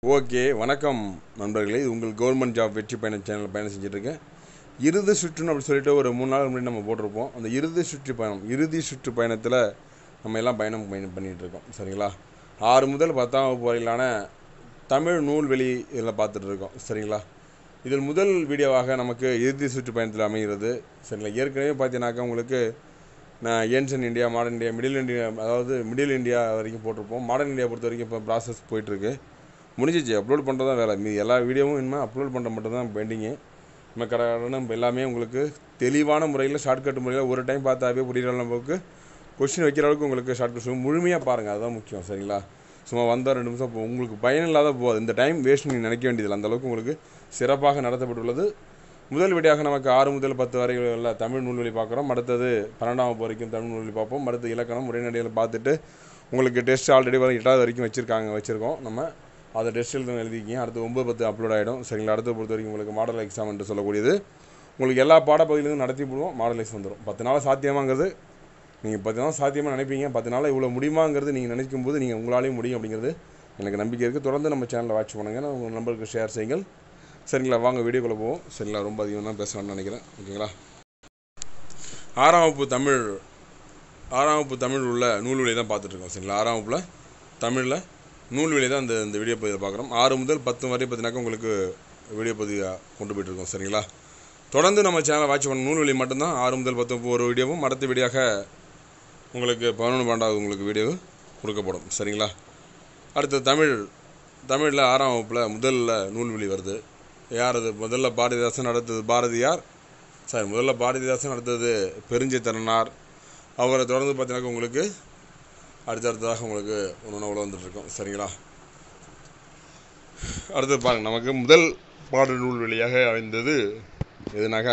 okay வணக்கம் நண்பர்களே இது உங்கள் கவர்மெண்ட் ஜாப் வெற்றி பயணம் சேனல் பயணம் செஞ்சுட்ருக்கேன் இறுதி சுற்றுன்னு அப்படி சொல்லிட்டு ஒரு மூணு நாள் முன்னாடி நம்ம போட்டிருப்போம் அந்த இறுதி சுற்று பயணம் இறுதி சுற்று பயணத்தில் நம்ம எல்லாம் பயணம் பயணம் பண்ணிகிட்டு இருக்கோம் சரிங்களா ஆறு முதல் பத்தாம் வகுப்பு வரையிலான தமிழ் நூல்வெளி இதில் பார்த்துட்டு இருக்கோம் சரிங்களா இதில் முதல் வீடியோவாக நமக்கு இறுதி சுற்று பயணத்தில் அமைகிறது சரிங்களா ஏற்கனவே பார்த்தீங்கன்னாக்கா உங்களுக்கு நான் ancient India modern India middle India அதாவது மிடில் இந்தியா வரைக்கும் போட்டிருப்போம் மாடர்ன் இந்தியா பொறுத்த வரைக்கும் இப்போ ப்ராசஸ் போயிட்டுருக்கு முடிஞ்சிச்சு அப்லோட் பண்ணுறது தான் வேலை மீதி எல்லா வீடியோவும் இனிமேல் அப்லோட் பண்ணுற மட்டும் தான் பெண்டிங்கு இனிமேல் கரெக்டான எல்லாமே உங்களுக்கு தெளிவான முறையில் ஷார்ட்கட் முறையில் ஒரு டைம் பார்த்தாவே புரியுற அளவுக்கு கொஸ்டின் வைக்கிற அளவுக்கு உங்களுக்கு ஷார்ட்கட் சொல்லி முழுமையாக பாருங்கள் அதுதான் முக்கியம் சரிங்களா சும்மா வந்தால் ரெண்டு நிமிஷம் போ- உங்களுக்கு பயன் இல்லாத போகாது இந்த டைம் வேஸ்ட் நீங்கள் நினைக்க வேண்டியதில்லை அந்த அளவுக்கு உங்களுக்கு சிறப்பாக நடத்தப்பட்டுள்ளது முதல் வீடியோக நமக்கு ஆறு முதல் பத்து வரை உள்ள தமிழ் நூல்வழி பார்க்குறோம் அடுத்தது பன்னெண்டாம் வகுப்பு வரைக்கும் தமிழ் நூல்வழி பார்ப்போம் அடுத்து இலக்கணம் உரைநடையில் பார்த்துட்டு உங்களுக்கு டெஸ்ட் ஆல்ரெடி வர எட்டாவது வரைக்கும் வச்சுருக்காங்க வச்சுருக்கோம் நம்ம அதை டெஸ்ட் எழுத எழுதிக்கிங்க அடுத்து ஒம்பது பத்து அப்லோட் ஆகிடும் சரிங்களா அடுத்த பொறுத்த வரைக்கும் உங்களுக்கு மாடல் எக்ஸாம் என்று சொல்லக்கூடியது உங்களுக்கு எல்லா பாடப்பகுதியிலும் நடத்தி போடுவோம் மாடல் எக்ஸாம் வந்துடும் பத்து நாள் சாத்தியமாங்கிறது நீங்கள் பத்து நாள் சாத்தியமாக நினைப்பீங்க பத்து நாள் இவ்வளோ முடியுமாங்கிறது நீங்கள் நினைக்கும் போது நீங்கள் உங்களாலையும் முடியும் அப்படிங்கிறது எனக்கு நம்பிக்கை இருக்குது தொடர்ந்து நம்ம சேனலை வாட்ச் பண்ணுங்கள் உங்கள் நம்பருக்கு ஷேர் செய்யுங்கள் சரிங்களா வாங்க வீடியோக்குள்ளே போவோம் சரிங்களா ரொம்ப அதிகம் தான் பேசலாம்னு நினைக்கிறேன் ஓகேங்களா ஆறாம் வகுப்பு தமிழ் ஆறாம் வகுப்பு தமிழ் உள்ள நூல்வெளி தான் பார்த்துட்ருக்கோம் சரிங்களா ஆறாம் வகுப்பில் தமிழில் நூல்வெளி தான் இந்த இந்த வீடியோ பதிவை பார்க்குறோம் ஆறு முதல் பத்து வரை பார்த்தீங்கன்னாக்கா உங்களுக்கு வீடியோ பதிவை கொண்டு போயிட்டுருக்கோம் சரிங்களா தொடர்ந்து நம்ம சேனலை வாட்ச் பண்ண நூல்வெளி மட்டும்தான் ஆறு முதல் பத்து ஒரு வீடியோவும் அடுத்த வீடியோக உங்களுக்கு பதினொன்று பன்னெண்டாவது உங்களுக்கு வீடியோ கொடுக்கப்படும் சரிங்களா அடுத்து தமிழ் தமிழில் ஆறாம் வகுப்பில் முதல்ல நூல்வெளி வருது யார் அது முதல்ல பாரதிதாசன் அடுத்தது பாரதியார் சாரி முதல்ல பாரதிதாசன் அடுத்தது பெருஞ்சித்திரனார் அவரை தொடர்ந்து பார்த்தீங்கன்னாக்கா உங்களுக்கு அடுத்தடுத்ததாக உங்களுக்கு ஒன்று ஒன்று வந்துட்டுருக்கோம் சரிங்களா அடுத்து பாருங்க நமக்கு முதல் பாடல் நூல் வெளியாக அமைந்தது எதுனாக்கா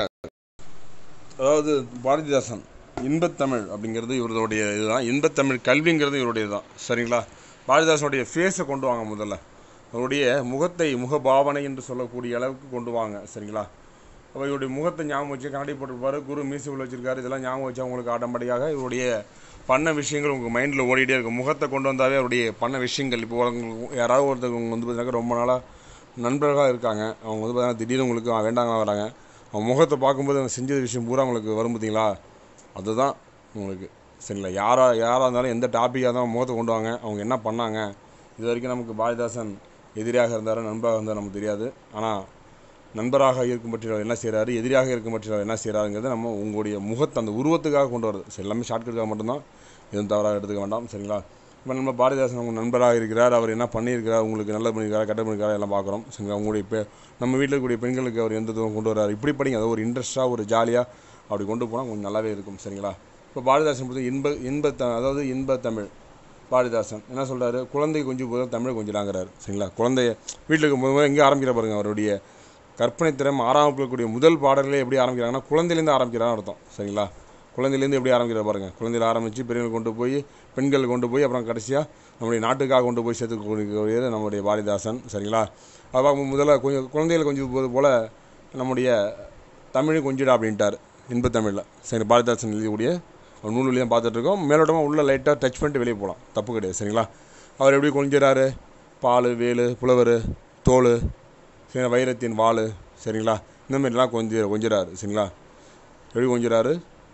அதாவது பாரதிதாசன் இன்பத்தமிழ் அப்படிங்கிறது இவருடைய இதுதான் இன்பத்தமிழ் கல்விங்கிறது இவருடைய தான் சரிங்களா பாரதிதாசனுடைய ஃபேஸை கொண்டு வாங்க முதல்ல அவருடைய முகத்தை முகபாவனை என்று சொல்லக்கூடிய அளவுக்கு கொண்டு வாங்க சரிங்களா அப்போ இவருடைய முகத்தை ஞாபகம் வச்சு கண்ணாடி போட்டிருப்பாரு குரு மீசை உள்ள வச்சிருக்காரு இதெல்லாம் ஞாபகம் வச்சா உங்களுக்கு ஆட்டோமேட்டிக்காக இவருடைய பண்ண விஷயங்கள் உங்கள் மைண்டில் ஓடிட்டே இருக்கும் முகத்தை கொண்டு வந்தாவே அவருடைய பண்ண விஷயங்கள் இப்போ உங்களுக்கு யாராவது ஒருத்தவங்க வந்து பார்த்தீங்கன்னா ரொம்ப நாளாக நண்பர்களாக இருக்காங்க அவங்க வந்து பார்த்தீங்கன்னா திடீர்னு உங்களுக்கு வேண்டாங்க வராங்க அவங்க முகத்தை பார்க்கும்போது அவங்க செஞ்ச விஷயம் பூரா உங்களுக்கு வரும் பார்த்தீங்களா அதுதான் உங்களுக்கு சரிங்களா யாராக யாராக இருந்தாலும் எந்த டாப்பிக்காக இருந்தாலும் முகத்தை கொண்டு வாங்க அவங்க என்ன பண்ணாங்க இது வரைக்கும் நமக்கு பாரதிதாசன் எதிரியாக இருந்தாரோ நண்பராக இருந்தால் நமக்கு தெரியாது ஆனால் நண்பராக இருக்கும் பட்சத்தில் அவர் என்ன செய்கிறாரு எதிரியாக இருக்கும் பட்சத்தில் அவர் என்ன செய்கிறாருங்கிறத நம்ம உங்களுடைய முகத்தை அந்த உருவத்துக்காக கொண்டு வருது சரி எல்லாமே ஷார்ட்கட்டுக்காக மட்டும்தான் எதுவும் தவறாக எடுத்துக்க வேண்டாம் சரிங்களா இப்போ நம்ம பாரதிதாசன் உங்கள் நண்பராக இருக்கிறார் அவர் என்ன பண்ணியிருக்கிறார் உங்களுக்கு நல்லது பண்ணியிருக்காரா கெட்ட பண்ணியிருக்காரா எல்லாம் பார்க்குறோம் சரிங்களா உங்களுடைய பெ நம்ம வீட்டில் இருக்கக்கூடிய பெண்களுக்கு அவர் எந்த இதுவும் கொண்டு வர்றாரு இப்படி படிங்க அது ஒரு இன்ட்ரெஸ்ட்டாக ஒரு ஜாலியாக அப்படி கொண்டு போனால் கொஞ்சம் நல்லாவே இருக்கும் சரிங்களா இப்போ பாரதிதாசன் பொறுத்த இன்ப இன்ப த அதாவது இன்ப தமிழ் பாரதிதாசன் என்ன சொல்றாரு குழந்தை கொஞ்சம் போதும் தமிழ் கொஞ்சலாங்கிறாரு சரிங்களா குழந்தைய வீட்டில் இருக்கும் போது எங்கே ஆரம்பிக்கிற பாருங்க அவருடைய கற்பனை திறம் ஆறாம் வகுப்புல கூடிய முதல் பாடல்களே எப்படி ஆரம்பிக்கிறாங்கன்னா குழந்தையிலேருந்து ஆரம்பிக்கிறான்னு அர்த்தம் சரிங்களா குழந்தையிலேருந்து எப்படி ஆரம்பிக்கிற பாருங்க குழந்தையில ஆரம்பித்து பெரியவர்கள் கொண்டு போய் பெண்கள் கொண்டு போய் அப்புறம் கடைசியாக நம்முடைய நாட்டுக்காக கொண்டு போய் சேர்த்துக்கூடியது நம்முடைய பாரதிதாசன் சரிங்களா அது பார்க்கும்போது முதல்ல கொஞ்சம் குழந்தைகள் கொஞ்சம் போது போல் நம்முடைய தமிழ் கொஞ்சிடா அப்படின்ட்டார் இன்பத்தமிழில் சரி பாரதிதாசன் எழுதிக்கூடிய ஒரு நூல் வழியாக பார்த்துட்டு இருக்கோம் மேலோட்டமாக உள்ள லைட்டாக டச் பண்ணிட்டு வெளியே போகலாம் தப்பு கிடையாது சரிங்களா அவர் எப்படி கொஞ்சிறாரு பால் வேலு புலவர் தோல் சரி வைரத்தின் வாள் சரிங்களா இந்த மாதிரிலாம் கொஞ்சி கொஞ்சிறாரு சரிங்களா எப்படி கொஞ்சிறாரு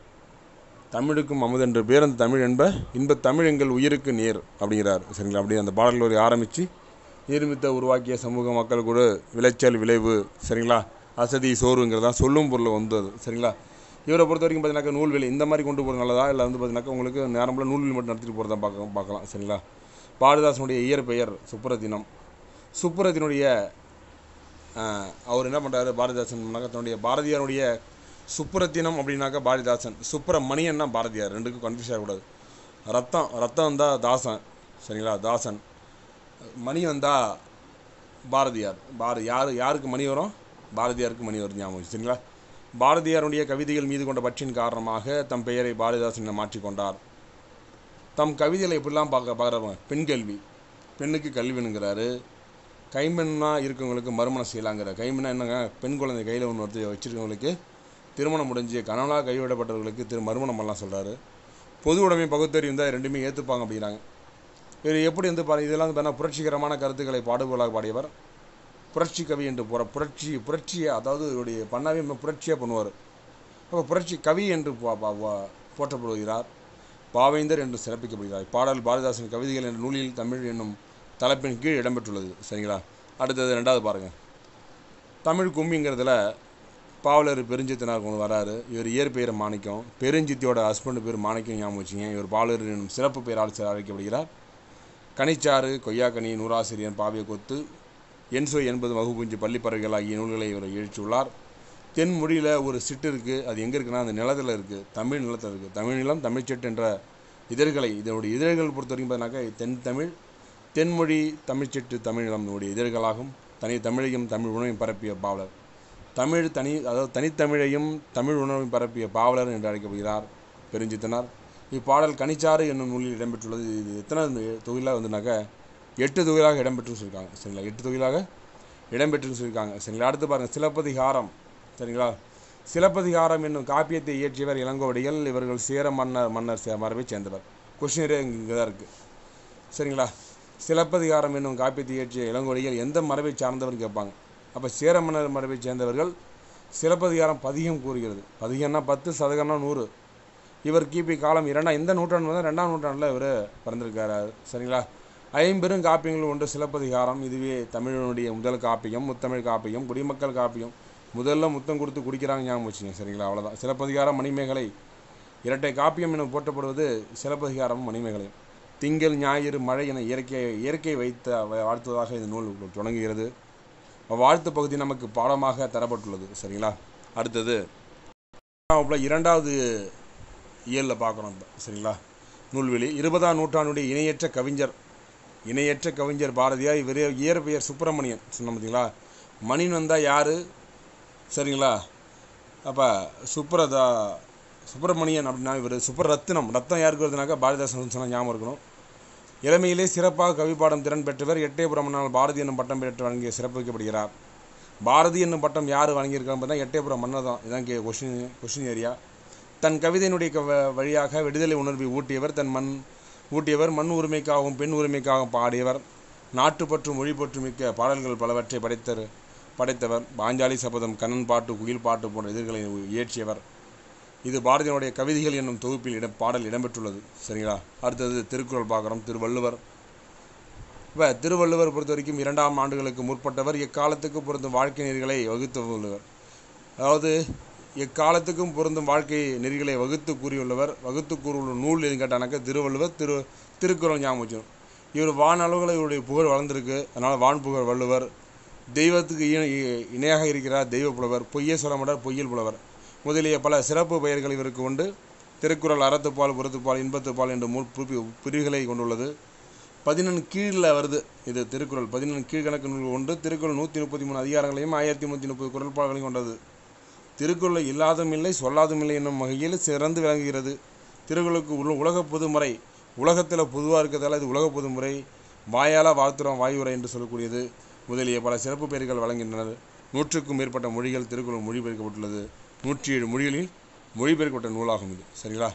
தமிழுக்கும் அமுதென்று பேர் அந்த தமிழ் என்ப இன்ப தமிழ் எங்கள் உயிருக்கு நேர் அப்படிங்கிறார் சரிங்களா அப்படி அந்த பாடல் வரி ஆரம்பித்து நிர்மித்த உருவாக்கிய சமூக மக்கள் கூட விளைச்சல் விளைவு சரிங்களா அசதி சோர்வுங்கிறதா சொல்லும் பொருள் வந்தது சரிங்களா இவரை பொறுத்த வரைக்கும் பார்த்தீங்கன்னாக்கா நூல்வெளி இந்த மாதிரி கொண்டு போகிறது நல்லதா இல்லை வந்து பார்த்தீங்கன்னாக்கா உங்களுக்கு நேரம்புல நூல்வெளி மட்டும் நடத்திட்டு போகிறதா பார்க்க பார்க்கலாம் சரிங்களா பாரதிதாசனுடைய இயற்பெயர் சுப்புரத்தினம் சுப்புரத்தினுடைய ஆஹ், அவர் என்ன பண்ணுறாரு பாரதிதாசன் பண்ணாக்க தன்னுடைய பாரதியாருடைய சுப்புரத்தினம் அப்படின்னாக்கா பாரதிதாசன் சுப்பிரமணியன்னா பாரதியார் ரெண்டுக்கும் கன்ஃபியூஸ் ஆகக்கூடாது ரத்தம் ரத்தம் வந்தால் தாசன் சரிங்களா தாசன் மணி வந்தால் பாரதியார் பாரதி யார் யாருக்கு மணி வரும் பாரதியாருக்கு மணி வரும் ஞாபகம் வச்சு, சரிங்களா பாரதியாருடைய கவிதைகள் மீது கொண்ட பற்றின் காரணமாக தம் பெயரை பாரதிதாசன் என மாற்றிக்கொண்டார் தம் கவிதைகளை எப்படிலாம் பார்க்க பார்க்குறாங்க பெண் கல்வி பெண்ணுக்கு கல்வினுங்கிறாரு கைம்பெண்ணா இருக்கவங்களுக்கு மறுமணம் செய்யலாங்கிற கைம்பெண்ணா என்னங்க பெண் குழந்தை கையில் ஒன்று ஒருத்தர் வச்சுருக்கவங்களுக்கு திருமணம் முடிஞ்சு கணவனாக கைவிடப்பட்டவர்களுக்கு திரு மறுமணம் பண்ணலாம் சொல்கிறாரு பொது உடைமை பகுத்தறிவு இருந்தால் ரெண்டுமே ஏற்றுப்பாங்க அப்படிங்கிறாங்க இவர் எப்படி வந்து பாரு இதெல்லாம் வந்து பார்த்தா புரட்சிகரமான கருத்துக்களை பாடுகோலாக பாடியவர் புரட்சி கவி என்று புற புரட்சி புரட்சியை அதாவது இவருடைய பண்ணாவே புரட்சியாக பண்ணுவார் அப்போ புரட்சி கவி என்று பா- பா- வா- போற்றப்படுகிறார் பாவேந்தர் என்று சிறப்பிக்கப்படுகிறார் பாடல் பாரதிதாசன் கவிதைகள் என்ற நூலில் தமிழ் என்னும் தலைப்பின் கீழ் இடம்பெற்றுள்ளது சரிங்களா அடுத்தது ரெண்டாவது பாருங்கள் தமிழ் கும்மிங்கிறதுல பாவலர் பெருஞ்சித்தனார் கொண்டு வராரு இவர் இயற்பெயர் மாணிக்கம் பெருஞ்சித்தியோட ஹஸ்பண்ட் பேர் மாணிக்கம் ஞாபகம் வச்சுங்க இவர் பாவலர் என்னும் சிறப்பு பெயரால் சில அழைக்கப்படுகிறார் கனிச்சாறு கொய்யாக்கனி நூறாசிரியன் பாவிய கொத்து என்சோ என்பது வகுப்புஞ்சி பள்ளிப்பறவைகள் ஆகிய நூல்களை இவர் எழுச்சியுள்ளார் தென்மொழியில் ஒரு சிட்டு இருக்குது அது எங்கே இருக்குன்னா அந்த நிலத்தில் இருக்குது தமிழ் நிலத்தில் இருக்குது தமிழ் நிலம் தமிழ்ச்செட்டு என்ற இதழ்களை இதனுடைய இதழ்கள் பொறுத்த வரைக்கும் பார்த்தீங்கன்னாக்கா தென் தமிழ் தென்மொழி தமிழ்ச்செட்டு தமிழ் நிலம் இதனுடைய இதழ்களாகும் தனி தமிழையும் தமிழ் உணவையும் பரப்பிய பாவலர் தமிழ் தனி அதாவது தனித்தமிழையும் தமிழ் உணவையும் பரப்பிய பாவலர் என்று அழைக்கப்படுகிறார் பெருஞ்சித்தனார் இப்பாடல் கனிச்சாறு என்னும் நூலில் இடம்பெற்றுள்ளது இது எத்தனை தொகுதியில் வந்துனாக்கா எட்டு தொகுதியாக இடம்பெற்று சொல்லியிருக்காங்க சரிங்களா எட்டு தொகுதியாக இடம்பெற்று சொல்லியிருக்காங்க சரிங்களா அடுத்து பாருங்கள் சிலப்பதிகாரம் சரிங்களா சிலப்பதிகாரம் என்னும் காப்பியத்தை இயற்றியவர் இளங்கோவடிகள் இவர்கள் சேர மன்னர் மன்னர் சே- மரபைச் சேர்ந்தவர் கொஷினரே இங்கே தான் இருக்குது சரிங்களா சிலப்பதிகாரம் என்னும் காப்பியத்தை இயற்றிய இளங்கோடிகள் எந்த மரபை சார்ந்தவர்னு கேட்பாங்க அப்போ சேர மன்னர் மரபைச் சேர்ந்தவர்கள் சிலப்பதிகாரம் பதிகம் கூறுகிறது பதிகம்னா பத்து சதகம்னா நூறு இவர் கிபி காலம் இரண்டாம் இந்த நூற்றாண்டு வந்து ரெண்டாம் நூற்றாண்டில் இவர் பிறந்திருக்காரு சரிங்களா ஐம்பெரும் காப்பியங்கள் ஒன்று சிலப்பதிகாரம் இதுவே தமிழனுடைய முதல் காப்பியம் முத்தமிழ் காப்பியம் குடிமக்கள் காப்பியம் முதல்ல முத்தம் கொடுத்து குடிக்கிறாங்க ஞாபகம் வச்சுங்க சரிங்களா அவ்வளோதான் சிலப்பதிகாரம் மணிமேகலை இரட்டை காப்பியம் என போற்றப்படுவது சிலப்பதிகாரம் மணிமேகலையும் திங்கள் ஞாயிறு மழை என இயற்கை இயற்கை வைத்த வ- வாழ்த்துவதாக இந்த நூல் தொடங்குகிறது வாழ்த்து பகுதி நமக்கு பாடமாக தரப்பட்டுள்ளது சரிங்களா அடுத்தது வகுப்புல இரண்டாவது இயலில் பார்க்குறோம் இப்போ சரிங்களா நூல்வெளி இருபதாம் நூற்றாண்டுடைய இணையற்ற கவிஞர் இணையற்ற கவிஞர் பாரதியார் இவர் இயற்பெயர் சுப்பிரமணியன் சொன்னோம் பார்த்தீங்களா மணின் வந்தால் யார் சரிங்களா அப்போ சுப்ரதா சுப்பிரமணியன் அப்படின்னா இவர் சுப்ரரத்னம் ரத்னம் யாருக்கு வருதுனாக்கா பாரதிதாசன் சொன்ன ஞாபகம் இருக்கணும் இளமையிலே சிறப்பாக கவிப்பாடம் திறன் பெற்றவர் எட்டயபுரம் மன்னால் பாரதி என்னும் பட்டம் பெற்று வழங்கிய சிறப்பிக்கப்படுகிறார் பாரதி என்னும் பட்டம் யார் வழங்கியிருக்காங்க பார்த்தா எட்டயபுரம் மன்னர் தான் இதான் கே கொஷின் கொஷின் ஏரியா தன் கவிதையினுடைய கவ வழியாக விடுதலை உணர்வை ஊட்டியவர் தன் மண் ஊட்டியவர் மண் உரிமைக்காகவும் பெண் உரிமைக்காகவும் பாடியவர் நாட்டுப்பற்று மொழிப்பற்று மிக்க பாடல்கள் பலவற்றை படைத்தர் படைத்தவர் பாஞ்சாலி சபதம் கண்ணன் பாட்டு குயில் பாட்டு போன்ற இதழ்களை இயற்றியவர் இது பாரதியினுடைய கவிதைகள் என்னும் தொகுப்பில் இடம் பாடல் இடம்பெற்றுள்ளது சரிங்களா அடுத்தது திருக்குறள் பார்க்குறோம் திருவள்ளுவர் இப்போ திருவள்ளுவர் பொறுத்த வரைக்கும் இரண்டாம் ஆண்டுகளுக்கு முற்பட்டவர் எக்காலத்துக்கு பொருந்தும் வாழ்க்கை நெறிகளை வகுத்து உள்ளவர் அதாவது எக்காலத்துக்கும் பொருந்தும் வாழ்க்கை நெறிகளை வகுத்து கூறியுள்ளவர் வகுத்து கூறியுள்ள நூல் எதுன்னு கேட்டானாக்கா திருவள்ளுவர் திரு திருக்குறள் ஞாபகம் வச்சுக்கணும் இவர் வான் அளவில் இவருடைய புகழ் வளர்ந்திருக்கு அதனால் வான் புகழ் வள்ளுவர் தெய்வத்துக்கு இணை இணையாக இருக்கிறார் தெய்வ புலவர் பொய்யே சொல்ல மாட்டார் பொய்யில் புலவர் முதலிய பல சிறப்பு பெயர்கள் இவருக்கு உண்டு திருக்குறள் அறத்துப்பால் புறத்துப்பால் இன்பத்துப்பால் என்ற மூ பிரி- பிரிவுகளை கொண்டுள்ளது பதினொன்று கீழில் வருது இது திருக்குறள் பதினொன்று கீழ்கணக்கு நூல் உண்டு திருக்குறள் நூற்றி முப்பத்தி மூணு அதிகாரங்களையும் ஆயிரத்தி முந்நூற்றி முப்பது குரல்பாடுகளையும் கொண்டது திருக்குறள் இல்லாதும் இல்லை சொல்லாதும் இல்லை என்னும் வகையில் சிறந்து விளங்குகிறது திருக்குறளுக்கு உல உலக பொதுமுறை உலகத்தில் பொதுவாக இருக்கிறதால இது உலக பொதுமுறை வாயால வாழ்த்துறோம் வாயுரை என்று சொல்லக்கூடியது முதலிய பல சிறப்பு பெயர்கள் வழங்குகின்றனர் நூற்றுக்கும் மேற்பட்ட மொழிகள் திருக்குறள் மொழிபெயர்க்கப்பட்டுள்ளது நூற்றி ஏழு மொழிகளில் மொழிபெயர்க்கப்பட்ட நூலாகும் இது சரிங்களா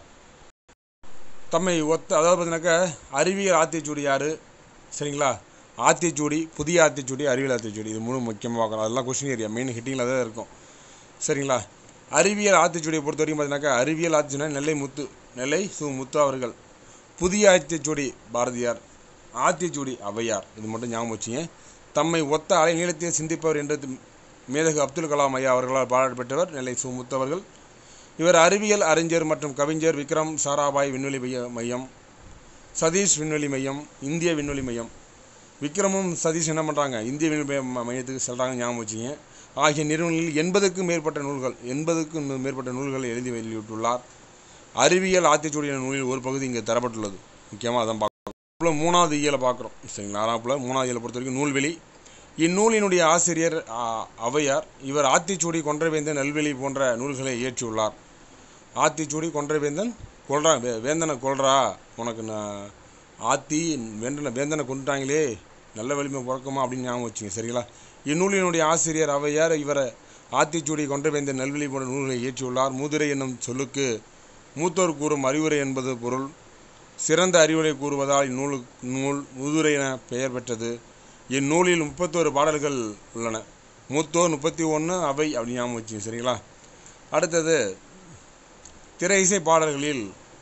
தம்மை ஒத்த அதாவது பார்த்தீங்கன்னாக்கா அறிவியல் ஆத்திச்சூடி யார் சரிங்களா ஆத்திச்சூடி புதிய ஆத்திச்சூடி அறிவியல் ஆத்திச்சூடி இது மூணு முக்கியமாக பார்க்குறோம் அதெல்லாம் கொஸ்டின் ஏரியா மெயின் ஹிட்டிங்கில் தான் இருக்கும் சரிங்களா அறிவியல் ஆத்திச்சூடியை பொறுத்த வரைக்கும் பார்த்தீங்கன்னாக்கா அறிவியல் ஆத்திச்சூடினா நெல்லை முத்து நெல்லை சு முத்து அவர்கள் புதிய ஆத்திச்சூடி பாரதியார் ஆத்திச்சூடி ஔவையார் இது மட்டும் ஞாபகம் வச்சுங்க தம்மை ஒத்த அலை நீளத்தை சிந்திப்பவர் என்று தி- மேதகு அப்துல் கலாம் ஐயா அவர்களால் பாராட்டு பெற்றவர் நெல்லை சு முத்து அவர்கள் இவர் அறிவியல் அறிஞர் மற்றும் கவிஞர் விக்ரம் சாராபாய் விண்வெளி மைய- மையம் சதீஷ் விண்வெளி மையம் இந்திய விண்வெளி மையம் விக்ரமும் சதீஷ் என்ன பண்ணுறாங்க இந்திய விண்வெளி ம- மையத்துக்கு செல்கிறாங்க ஞாபகம் வச்சுங்க ஆகிய நிறுவனங்களில் எண்பதுக்கும் மேற்பட்ட நூல்கள் எண்பதுக்கும் மேற்பட்ட நூல்களை எழுதி வெளியிட்டுள்ளார் அறிவியல் ஆத்திச்சூடி என்ற நூலில் ஒரு பகுதி இங்கே தரப்பட்டுள்ளது முக்கியமாக அதான் பார்க்குறோம் மூணாவது இயலை பார்க்குறோம் சரிங்களா ஆறாப்புல மூணாவது இயலை பொறுத்த வரைக்கும் நூல்வெளி இந்நூலினுடைய ஆசிரியர் ஆ, ஔவையார் இவர் ஆத்திச்சூடி கொன்றவேந்தன் நல்வெளி போன்ற நூல்களை இயற்றியுள்ளார் ஆத்திச்சூடி கொன்றவேந்தன் கொல்றா வே வேந்தனை கொல்றா உனக்கு நான் ஆத்தி வேந்தனை வேந்தனை கொண்டுட்டாங்களே நல்ல வலிமை பிறக்குமா அப்படின்னு ஞாபகம் வச்சுங்க சரிங்களா இந்நூலினுடைய ஆசிரியர் ஔவையார் இவரை ஆத்திச்சூடி கொன்றவேந்தன் நல்வெளி போன்ற நூல்களை இயற்றியுள்ளார் மூதுரை என்னும் சொல்லுக்கு மூத்தோர் கூறும் அறிவுரை என்பது பொருள் சிறந்த அறிவுரை கூறுவதால் இந்நூலு நூல் முதுரை என பெயர் பெற்றது இந்நூலில் முப்பத்தோரு பாடல்கள் உள்ளன மூத்தோர் முப்பத்தி ஒன்று அவை அப்படி ஞாபகம் வச்சு சரிங்களா அடுத்தது திரை இசை பாடல்களில்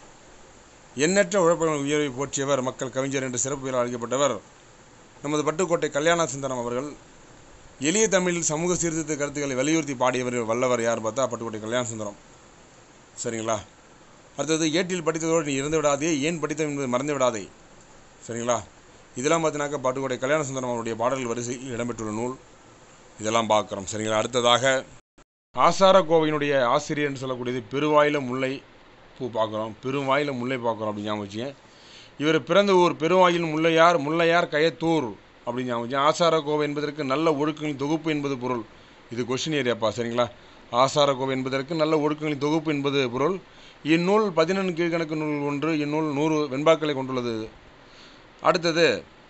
எண்ணற்ற உழைப்புகள் உயர்வை போற்றியவர் மக்கள் கவிஞர் என்று சிறப்பு பெயரால் அழைக்கப்பட்டவர் நமது பட்டுக்கோட்டை கல்யாண சுந்தரம் அவர்கள் எளிய தமிழில் சமூக சீர்திருத்த கருத்துக்களை வலியுறுத்தி பாடியவர் வல்லவர் யார் பார்த்தா பட்டுக்கோட்டை கல்யாண சுந்தரம் சரிங்களா அடுத்தது ஏட்டில் படித்ததோடு நீ இறந்து விடாதே ஏன் படித்தோம் என்பதை மறந்து விடாதே சரிங்களா இதெல்லாம் பார்த்தீங்கன்னாக்கா பட்டுக்கோட்டை கல்யாண சுந்தரம் அவருடைய பாடல்கள் வரிசையில் இடம்பெற்றுள்ள நூல் இதெல்லாம் பார்க்குறோம் சரிங்களா அடுத்ததாக ஆசார கோவையினுடைய ஆசிரியர்னு சொல்லக்கூடியது பெருவாயில முல்லை பூ பார்க்குறோம் பெருவாயில முல்லை பார்க்குறோம் அப்படின்னு ஞாபகம் வச்சுங்க இவர் பிறந்த ஊர் பெருவாயில் முல்லையார் முல்லையார் கயத்தூர் அப்படின்னு ஞாபகம் வச்சுங்க ஆசார கோவை என்பதற்கு நல்ல ஒழுக்கங்களின் தொகுப்பு என்பது பொருள் இது கொஷின் ஏரியாப்பா சரிங்களா ஆசார கோவை என்பதற்கு நல்ல ஒழுக்கங்களின் தொகுப்பு என்பது பொருள் இந்நூல் பதினொன்று கீழ்கணக்கு நூல் ஒன்று இந்நூல் நூறு வெண்பாக்களை கொண்டுள்ளது அடுத்தது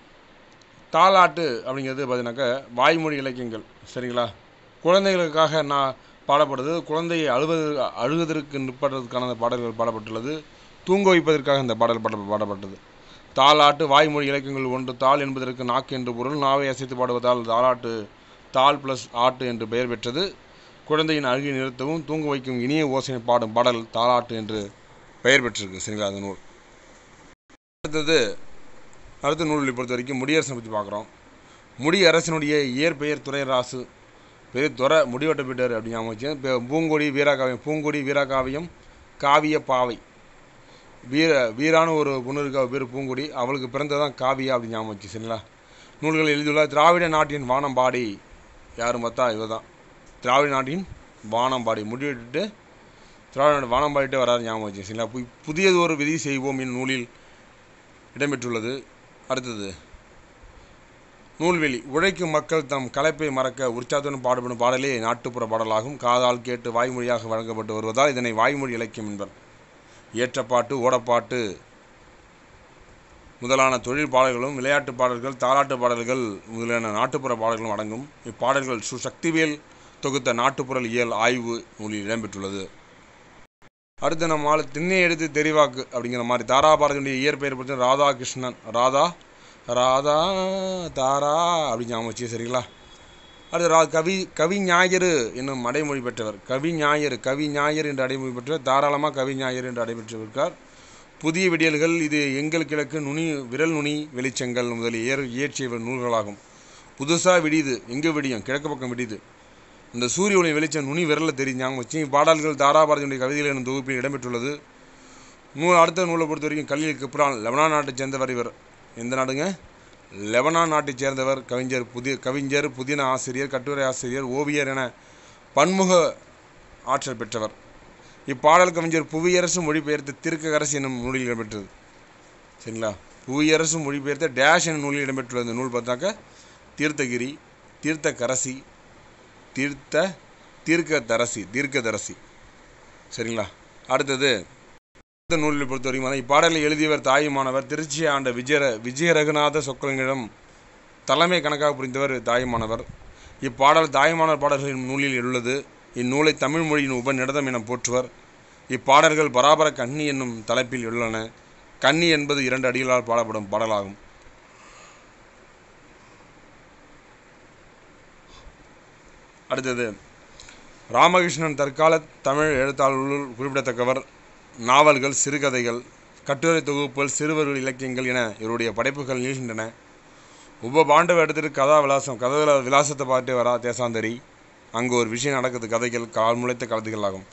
தாலாட்டு அப்படிங்கிறது பார்த்தீங்கன்னாக்கா வாய்மொழி இலக்கியங்கள் சரிங்களா குழந்தைகளுக்காக நான் பாடப்படுது குழந்தையை அழுவது அழுவதற்கு நிற்பதற்கான அந்த பாடல்கள் பாடப்பட்டுள்ளது தூங்க வைப்பதற்காக இந்த பாடல் பாட பாடப்பட்டது தாலாட்டு வாய்மொழி இலக்கியங்கள் ஒன்று தாள் என்பதற்கு நாக்கு என்று பொருள் நாவை அசைத்து பாடுவதால் தாலாட்டு தாள் ப்ளஸ் ஆட்டு என்று பெயர் பெற்றது குழந்தையின் அழுகை நிறுத்தவும் தூங்க வைக்கும் இனிய ஓசையை பாடும் பாடல் தாலாட்டு என்று பெயர் பெற்றிருக்கு சரிங்களா அந்த நூல் அடுத்தது அடுத்த நூலை பொறுத்த வரைக்கும் முடியரசனை பற்றி பார்க்குறோம் முடியரசனுடைய இயற்பெயர் துரைராசு பெயர் துறை முடிவட்ட போயிட்டார் அப்படின்னு ஞாபகம் வச்சு இப்போ பூங்கொடி வீராகாவியம் பூங்கொடி வீராகாவியம் காவிய பாவை வீர வீரான ஒரு பொண்ணு இருக்கா அவ பேர் பூங்கொடி அவளுக்கு பிறந்ததான் காவியா அப்படின்னு ஞாபகம் வச்சு சரிங்களா நூல்கள் எழுதியுள்ள திராவிட நாட்டின் வானம்பாடி யாரும் பார்த்தா இவ தான் திராவிட நாட்டின் வானம்பாடி முடிவிட்டு திராவிட நாடு வானம்பாடிட்டே வராது ஞாபகம் வச்சு சரிங்களா பு- புதியது ஒரு விதி செய்வோம் என் நூலில் இடம்பெற்றுள்ளது அடுத்தது நூல்வெளி உழைக்கும் மக்கள் தம் கலைப்பை மறக்க உற்சாகத்துடன் பாடுபடும் பாடலே நாட்டுப்புற பாடலாகும் காதால் கேட்டு வாய்மொழியாக வழங்கப்பட்டு வருவதால் இதனை வாய்மொழி இலக்கியம் என்பர் ஏற்றப்பாட்டு ஓடப்பாட்டு முதலான தொழில் பாடல்களும் விளையாட்டு பாடல்கள் தாலாட்டு பாடல்கள் முதலான நாட்டுப்புற பாடல்களும் அடங்கும் இப்பாடல்கள் சு சக்திவேல் தொகுத்த நாட்டுப்புறல் இயல் ஆய்வு நூலில் இடம்பெற்றுள்ளது அடுத்து நம்ம ஆளு திண்ணை எடுத்து தெரிவாக்கு அப்படிங்கிற மாதிரி தாராபாரதியுடைய இயற்பெயர் பற்றி ராதாகிருஷ்ணன் ராதா ராதா தாரா அப்படின்னு ஞாபகம் வச்சு சரிங்களா அடுத்து ரா கவி கவி ஞாயிறு என்னும் அடைமொழி பெற்றவர் கவி ஞாயிறு கவி ஞாயிறு என்று அடைமொழி பெற்றவர் தாராளமாக கவி ஞாயிறு என்று அடைபெற்றிருக்கார் புதிய விடியல்கள் இது எங்கள் கிழக்கு நுனி விரல் நுனி வெளிச்சங்கள் முதலிய இயற் இயற்றிய நூல்களாகும் புதுசாக விடியுது எங்கே விடியும் கிழக்கு பக்கம் விடியுது இந்த சூரிய ஒளி வெளிச்சம் நுனி விரலில் தெரிஞ்சாங்க வச்சு பாடல்கள் தாராபாரதியுடைய கவிதைகள் எனும் தொகுப்பில் இடம்பெற்றுள்ளது நூல் அடுத்த நூலை பொறுத்த வரைக்கும் கல்லில் கிப்ரான் லெபனான் நாட்டைச் சேர்ந்தவர் இவர் எந்த நாடுங்க லெபனான் நாட்டைச் சேர்ந்தவர் கவிஞர் புதிய கவிஞர் புதின ஆசிரியர் கட்டுரை ஆசிரியர் ஓவியர் என பன்முக ஆற்றல் பெற்றவர் இப்பாடல் கவிஞர் புவியரசு மொழிபெயர்த்த திருக்கரசு என்னும் நூலில் இடம்பெற்றது சரிங்களா புவியரசு மொழிபெயர்த்த டேஷ் என்னும் நூலில் இடம்பெற்றுள்ள இந்த நூல் பார்த்தாக்க தீர்த்தகிரி தீர்த்தகரசி தீர்த்த தீர்க்கதரசி தீர்க்கதரசி சரிங்களா அடுத்தது இந்த நூலில் பொறுத்த வரைக்கும் இப்பாடலை எழுதியவர் தாயுமானவர் திருச்சியை ஆண்ட விஜய விஜய ரகுநாத சொக்கலிங்கிடம் தலைமை கணக்காக புரிந்தவர் தாயுமானவர் இப்பாடல் தாயுமானவர் பாடல்களின் நூலில் உள்ளது இந்நூலை தமிழ் மொழியின் உபநிடதம் என போற்றுவர் இப்பாடல்கள் பராபர கன்னி என்னும் தலைப்பில் உள்ளன கன்னி என்பது இரண்டு அடிகளால் பாடப்படும் பாடலாகும் அடுத்தது ராமகிருஷ்ணன் தற்கால தமிழ் எழுத்தாளர்களுள் குறிப்பிடத்தக்கவர் நாவல்கள் சிறுகதைகள் கட்டுரை தொகுப்புகள் சிறுவர்கள் இலக்கியங்கள் என இவருடைய படைப்புகள் நீள்கின்றன உப பாண்டவ இடத்திற்கு கதா விலாசம் கதை விலாசத்தை பார்த்து வரா தேசாந்தரி அங்கு ஒரு விஷயம் நடக்குது கதைகள் கால் முளைத்த கதைகள் ஆகும்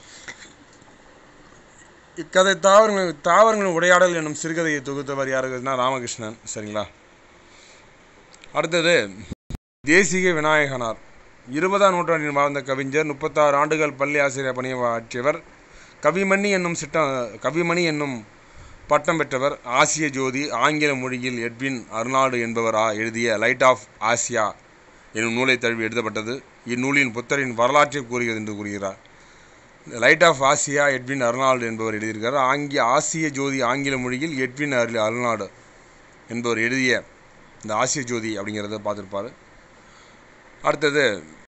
இக்கதை தாவரங்கள் தாவரங்களின் உரையாடல் என்னும் சிறுகதையை தொகுத்தவர் யாருன்னா ராமகிருஷ்ணன் சரிங்களா அடுத்தது தேசிக விநாயகனார் இருபதாம் நூற்றாண்டில் வாழ்ந்த கவிஞர் முப்பத்தாறு ஆண்டுகள் பள்ளி ஆசிரியர் பணியாற்றியவர் கவிமணி என்னும் சிட்டம் கவிமணி என்னும் பட்டம் பெற்றவர் ஆசிய ஜோதி ஆங்கில மொழியில் எட்வின் அர்னால்டு என்பவர் ஆ- எழுதிய லைட் ஆஃப் ஆசியா என்னும் நூலை தழுவி எழுதப்பட்டது இந்நூலின் புத்தரின் வரலாற்றை கூறுகிறது என்று கூறுகிறார் light of Asia Edwin Arnold என்பவர் எழுதியிருக்கிறார் ஆங்கிய ஆசிய ஜோதி ஆங்கில மொழியில் எட்வின் அர் அர்னால்டு என்பவர் எழுதிய இந்த ஆசிய ஜோதி அப்படிங்கிறத பார்த்துருப்பார் அடுத்தது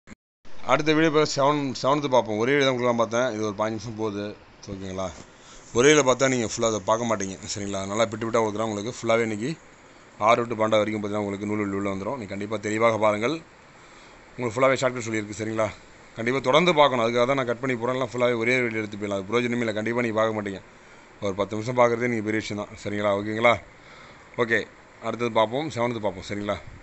அடுத்த வீடியோ இப்போ செவன் செவன்த்து பார்ப்போம் ஒரே வீடியோ தான் கொடுக்கலாம் பார்த்தேன் இது ஒரு பாஞ்சு நிமிஷம் போகுது ஓகேங்களா ஒரேயில் பார்த்தா நீங்கள் ஃபுல்லாக அதை பார்க்க மாட்டீங்க சரிங்களா நல்லா பிட்டு பிட்டாக கொடுக்குறேன் உங்களுக்கு ஃபுல்லாகவே இன்றைக்கி ஆறு டு பன்னெண்டு வரைக்கும் பார்த்தீங்கன்னா உங்களுக்கு நூல் உள்ள வந்துடும் நீங்கள் கண்டிப்பாக தெளிவாக பாருங்கள் உங்களுக்கு ஃபுல்லாகவே ஷார்ட்கட் சொல்லியிருக்கு சரிங்களா கண்டிப்பாக தொடர்ந்து பார்க்கணும் அதுக்காக தான் நான் கட் பண்ணி போகிறேன் ஃபுல்லாகவே ஒரே வீடியோ எடுத்து போயிடலாம் அது பிரோஜனமே இல்லை கண்டிப்பாக நீங்கள் பார்க்க மாட்டீங்க ஒரு பத்து நிமிஷம் பார்க்குறதே நீங்கள் பெரிய விஷயம் தான் சரிங்களா ஓகேங்களா ஓகே அடுத்தது பார்ப்போம் செவன்த்து பார்ப்போம் சரிங்களா